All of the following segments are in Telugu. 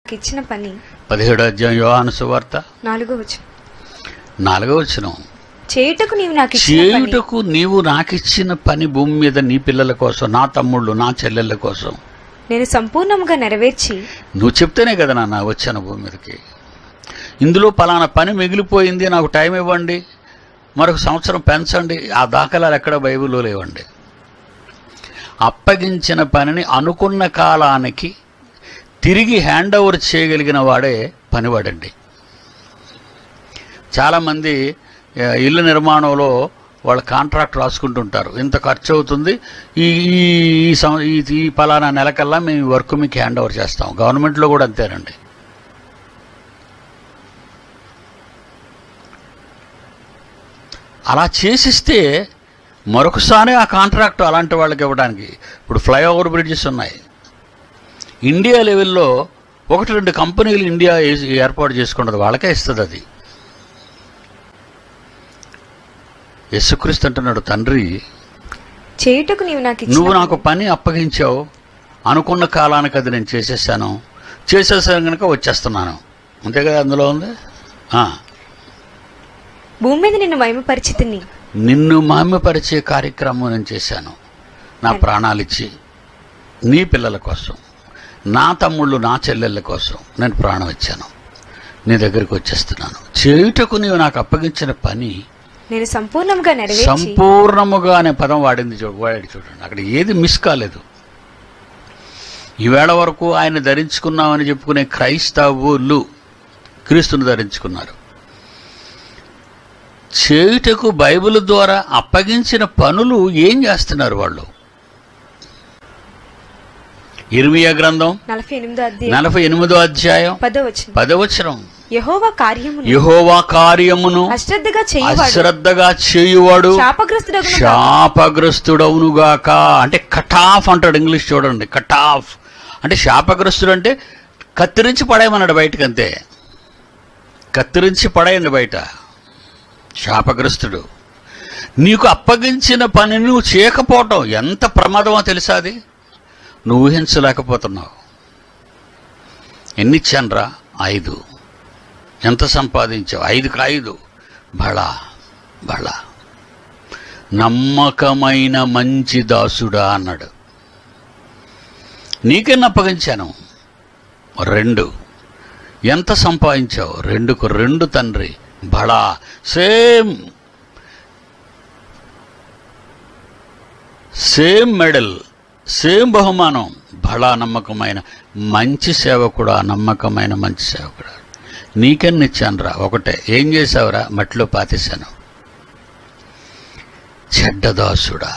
ఇచ్చిన పని పదిహేడు అధ్యాయం యోహాను సువార్త నాలుగో వచ్చు నాలుగో వచ్చిన చేయుటకు నీవు నాకు ఇచ్చిన పని చేయుటకు నీవు నాకిచ్చిన పని భూమి మీద నీ పిల్లల కోసం నా తమ్ముళ్ళు నా చెల్లెళ్ళ కోసం నేను సంపూర్ణముగా నెరవేర్చి నువ్వు చెప్తేనే కదా నాన్న వచ్చాను భూమి మీదకి ఇందులో పలానా పని మిగిలిపోయింది నాకు టైం ఇవ్వండి మరొక సంవత్సరం పెంచండి ఆ దాఖలాలు ఎక్కడ బైబిల్లో లేవండి అప్పగించిన పనిని అనుకున్న కాలానికి తిరిగి హ్యాండ్ ఓవర్ చేయగలిగిన వాడే పనివాడండి చాలామంది ఆ, ఇల్లు నిర్మాణంలో వాళ్ళ కాంట్రాక్ట్ రాసుకుంటుంటారు ఇంత ఖర్చు అవుతుంది ఈ ఈ ఈ సం- ఈ ఈ పలానా నెలకల్లా మేము ఈ వర్క్ మీకు హ్యాండ్ ఓవర్ చేస్తాం గవర్నమెంట్లో కూడా అంతేనండి అలా చేసిస్తే మరొకసారి ఆ కాంట్రాక్ట్ అలాంటి వాళ్ళకి ఇవ్వడానికి ఇప్పుడు ఫ్లైఓవర్ బ్రిడ్జెస్ ఉన్నాయి ఇండియా లెవెల్లో ఒకటి రెండు కంపెనీలు ఇండియా ఏ- ఏర్పాటు చేసుకున్నది వాళ్ళకే ఇస్తుంది అది యేసుక్రీస్తు అంటున్నాడు తండ్రి చేయుటకు నీవు నాకు ఇచ్చిన నువ్వు నాకు పని అప్పగించావు అనుకున్న కాలానికి అది నేను చేసేసాను చేసేసాను కనుక వచ్చేస్తున్నాను అంతే కదా అందులో ఉంది ఆ. భూమి మీద నిన్ను మహిమ పరిచితిని నిన్ను మామ్యపరిచే కార్యక్రమం నేను చేశాను నా ప్రాణాలిచ్చి నీ పిల్లల కోసం నా తమ్ముళ్ళు నా చెల్లెళ్ళ కోసం నేను ప్రాణం ఇచ్చాను నీ దగ్గరికి వచ్చేస్తున్నాను చేయుటకు నీవు నాకు అప్పగించిన పని నేను సంపూర్ణంగా నెరవేర్చి సంపూర్ణముగా అనే పదం వాడింది చూ వాడి చూడండి అక్కడ ఏది మిస్ కాలేదు ఈవేళ వరకు ఆయన ధరించుకున్నామని చెప్పుకునే క్రైస్తవులు క్రీస్తుని ధరించుకున్నారు చేయుటకు బైబిల్ ద్వారా అప్పగించిన పనులు ఏం చేస్తున్నారు వాళ్ళు ఇర్మియా గ్రంథం నలభై ఎనిమిదో అధ్యాయం నలభై ఎనిమిదో అధ్యాయం పదో వచ్చిన పదవచనం యహోవా కార్యమును యెహోవా కార్యమును అశ్రద్ధగా చేయువాడు అశ్రద్ధగా చేయువాడు శాపగ్రస్తుడగును శాపగ్రస్తుడవునుగాక అంటే కటాఫ్ అంటాడు ఇంగ్లీష్ చూడండి కటాఫ్ అంటే శాపగ్రస్తుడు అంటే కత్తిరించి పడేయమన్నాడు బయటకు అంతే కత్తిరించి పడేయండి బయట శాపగ్రస్తుడు నీకు అప్పగించిన పని నువ్వు చేయకపోవటం ఎంత ప్రమాదమో తెలుసా అది నువ్వు ఊహించలేకపోతున్నావు ఎన్ని ఇచ్చానురా ఐదు ఎంత సంపాదించావు ఐదుకి ఐదు బళా బళా నమ్మకమైన మంచి దాసుడా అన్నాడు నీకెన్ని అప్పగించాను రెండు ఎంత సంపాదించావు రెండుకు రెండు తండ్రి బడా సేమ్ సేమ్ మెడల్ సేమ్ బహుమానం బడా నమ్మకమైన మంచి సేవకుడా నమ్మకమైన మంచి సేవకుడా నీకెన్ని ఇచ్చానురా ఒకటే ఏం చేసావురా మట్టిలో పాతేశాను చెడ్డదాసుడా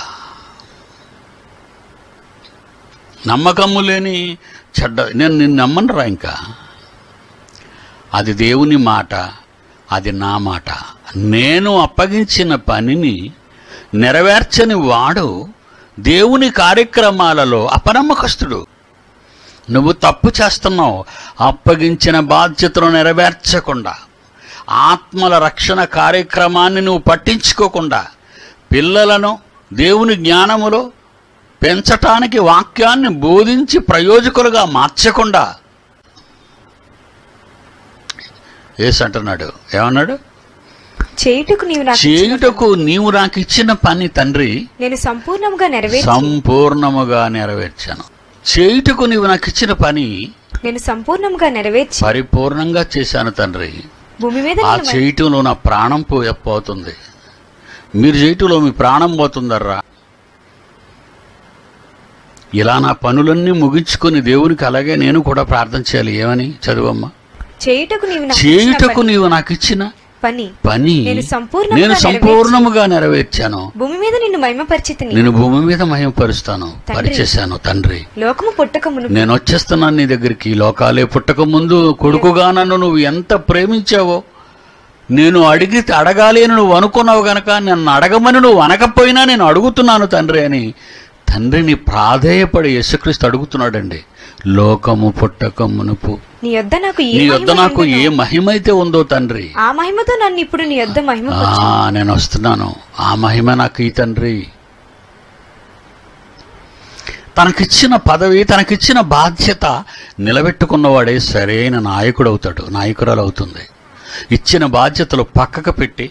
నమ్మకము లేని చెడ్డ నేను నిన్ను నమ్మనురా ఇంకా అది దేవుని మాట అది నా మాట నేను అప్పగించిన పనిని నెరవేర్చని వాడు దేవుని కార్యక్రమాలలో అపనమ్మకస్తుడు నువ్వు తప్పు చేస్తున్నావు అప్పగించిన బాధ్యతను నెరవేర్చకుండా ఆత్మల రక్షణ కార్యక్రమాన్ని నువ్వు పట్టించుకోకుండా పిల్లలను దేవుని జ్ఞానములో పెంచటానికి వాక్యాన్ని బోధించి ప్రయోజకులుగా మార్చకుండా ఏసు అంటున్నాడు ఏమన్నాడు చేయుటకు నీవు నాకు ఇచ్చిన చేయుటకు నీవు నాకు ఇచ్చిన పని తండ్రి నేను సంపూర్ణముగా నెరవేర్చి సంపూర్ణముగా నెరవేర్చాను చేయుటకు నీవు నాకు ఇచ్చిన పని నేను సంపూర్ణముగా నెరవేర్చి పరిపూర్ణంగా చేశాను తండ్రి భూమి మీద ఆ నిన్ను మహిమ- చేయటంలో నా ప్రాణం పో పోతుంది మీరు చేయటంలో మీ ప్రాణం పోతుందర్రా ఇలా నా పనులన్నీ ముగించుకొని దేవునికి అలాగే నేను కూడా ప్రార్థన చేయాలి ఏమని చదువమ్మా చేయుటకు నీవు నాకు ఇచ్చిన చేయుటకు నీవు నాకు ఇచ్చిన పని పని నేను సంపూర్ణంగా నేను నెరవేర్చి- సంపూర్ణముగా నెరవేర్చాను భూమి మీద నిన్ను మహిమపరిచితిని నేను భూమి మీద మహిమపరుస్తాను తండ్రి. పరిచేశాను తండ్రి లోకము పుట్టక మునుపు నేను వచ్చేస్తున్నాను నీ దగ్గరికి లోకాలే పుట్టక ముందు కొడుకుగా నన్ను నువ్వు ఎంత ప్రేమించావో నేను అడిగి అడగాలి అని నువ్వు అనుకున్నావు గనక నన్ను అడగమని నువ్వు అనకపోయినా నేను అడుగుతున్నాను తండ్రి అని తండ్రిని ప్రాధేయపడి యేసుక్రీస్తు అడుగుతున్నాడండి లోకము పుట్టక మునుపు నీ యొద్ద నాకు ఏ నీ మహిమ యొద్ద నాకు ఏ ఉండెనో, మహిమైతే ఉందో తండ్రి ఆ మహిమతో నన్ను ఇప్పుడు నీ యొద్ద మహిమ ఆ నేను వస్తున్నాను ఆ మహిమ నాకు ఈ తండ్రి తనకిచ్చిన పదవి తనకిచ్చిన బాధ్యత నిలబెట్టుకున్నవాడే సరైన నాయకుడు అవుతాడు నాయకురాలు అవుతుంది ఇచ్చిన బాధ్యతలు పక్కకు పెట్టి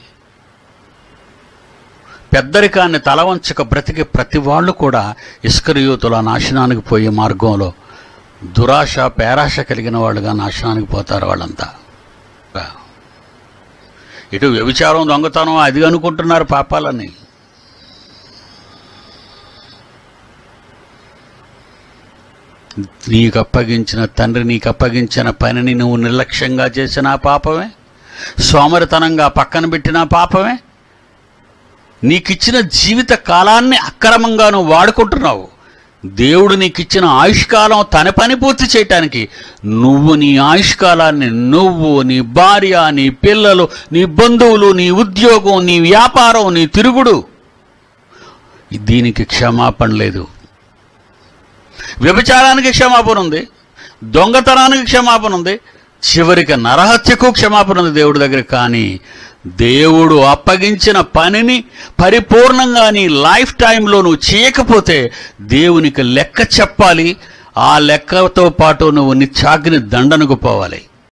పెద్దరికాన్ని తలవంచక బ్రతికే ప్రతి వాళ్ళు కూడా ఇస్కరియూతుల నాశనానికి పోయే మార్గంలో దురాశ పేరాశ కలిగిన వాళ్ళుగా నాశనానికి పోతారు వాళ్ళంతా ఇటు వ్యభిచారం దొంగతనం అది అనుకుంటున్నారు పాపాలని నీకు అప్పగించిన తండ్రి నీకు అప్పగించిన పనిని నువ్వు నిర్లక్ష్యంగా చేసిన పాపమే సోమరితనంగా పక్కన పెట్టిన పాపమే నీకిచ్చిన జీవిత కాలాన్ని అక్రమంగా నువ్వు వాడుకుంటున్నావు దేవుడు నీకిచ్చిన ఆయుష్కాలం తన పని పూర్తి చేయటానికి నువ్వు నీ ఆయుష్కాలాన్ని నువ్వు నీ భార్య నీ పిల్లలు నీ బంధువులు నీ ఉద్యోగం నీ వ్యాపారం నీ తిరుగుడు దీనికి క్షమాపణ లేదు వ్యభిచారానికి క్షమాపణ ఉంది దొంగతనానికి క్షమాపణ ఉంది చివరికి నరహత్యకు క్షమాపణ ఉంది దేవుడి దగ్గర కానీ దేవుడు అప్పగించిన పనిని పరిపూర్ణంగా నీ లైఫ్ టైంలో నువ్వు చేయకపోతే దేవునికి లెక్క చెప్పాలి ఆ లెక్కతో పాటు నువ్వు నిత్యాగ్ని దండనకు పోవాలి